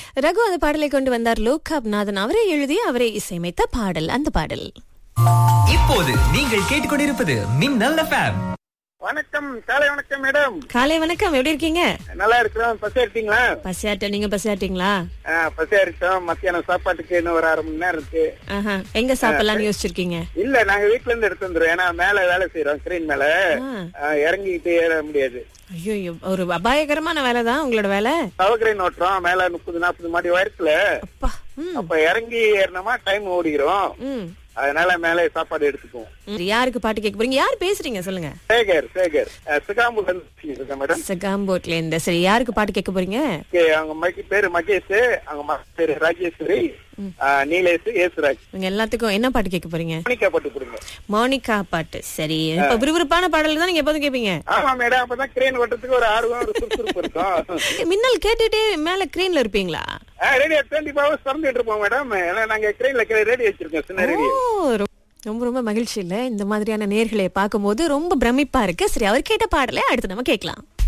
ரகு அந்த பாடலை கொண்டு வந்தார் லோகாப் நாதன் அவரே எழுதி அவரே இசையமைத்த பாடல் அந்த பாடல் இப்போது நீங்கள் கேட்டுக்கொண்டிருப்பது மின்னல் எஃப்எம் வணக்கம் காலை வணக்கம் மேடம் காலை வணக்கம் எப்படி இருக்கீங்க நல்லா இருக்கிறோம் பசி எடுத்தீங்களா பசியாட்ட நீங்க பசியாட்டீங்களா பசி எடுத்தோம் மத்தியானம் சாப்பாட்டுக்கு இன்னும் ஒரு அரை மணி நேரம் இருக்கு ஆஹா எங்க சாப்பிடலாம்னு யோசிச்சிருக்கீங்க இல்ல நாங்க வீட்ல இருந்து எடுத்து வந்துருவோம் ஏன்னா மேல வேலை செய்யறோம் ஸ்கிரீன் மேல ஆ. ஆ, இறங்கிக்கிட்டு ஏற முடியாது ஐயோ ஒரு அபாயகரமான வேலை தான் உங்களோட வேலை சவக்கிரீன் ஓட்டுறோம் மேல முப்பது நாற்பது மாடி உயரத்துல அப்பா ம் அப்ப இறங்கி ஏறினோமா டைம் ஓடிக்கிறோம் ம் அதனால மேலே சாப்பாடு எடுத்துக்குவோம் ம். யாருக்கு பாட்டு கேட்க போறீங்க யார் பேசுறீங்க சொல்லுங்க சேகர் சேகர் சிகாம்புல இருந்து பேசிட்டு இருக்கேன் மேடம் சகாம்போட்ல இருந்து சரி யாருக்கு பாட்டு கேட்க போறீங்க ஓகே, அவங்க மகி பேரு மகேஷ் அவங்க மகன் பேரு ராஜேஸ்வரி ஆ, நீலேஷ் ஏசுராஜ் இவங்க எல்லாத்துக்கும் என்ன பாட்டு கேட்க போறீங்க மணிக்கா போட்டு கொடுங்க மோனிகா பாட்டு சரி இப்ப விறுவிறுப்பான பாடல் தான் நீங்க எப்போதும் கேட்பீங்க ஆமா மேடம் அப்பதான் கிரேன் ஓட்டுறதுக்கு ஒரு ஆர்வம் ஒரு சுறுசுறுப்பு இருக்கும் மின்னல் கேட்டுட்டே மேல கிரீன்ல இருப்பீங்களா ரேடியோ டுவெண்ட்டி ஃபோர் ஹவர்ஸ் திறந்துட்டு இருப்போம் மேடம் ஏன்னா நாங்க கிரேன்ல ரேடியோ வச்சிருக்கோம் சின்ன ரேடியோ ஓ, ரொ- ரொம்ப ரொம்ப மகிழ்ச்சி இல்ல இந்த மாதிரியான நேர்களை பார்க்கும்போது ரொம்ப பிரமிப்பா இருக்கு சரி அவர் கேட்ட பாடலை அடுத்து நம்ம கேட்கலாம்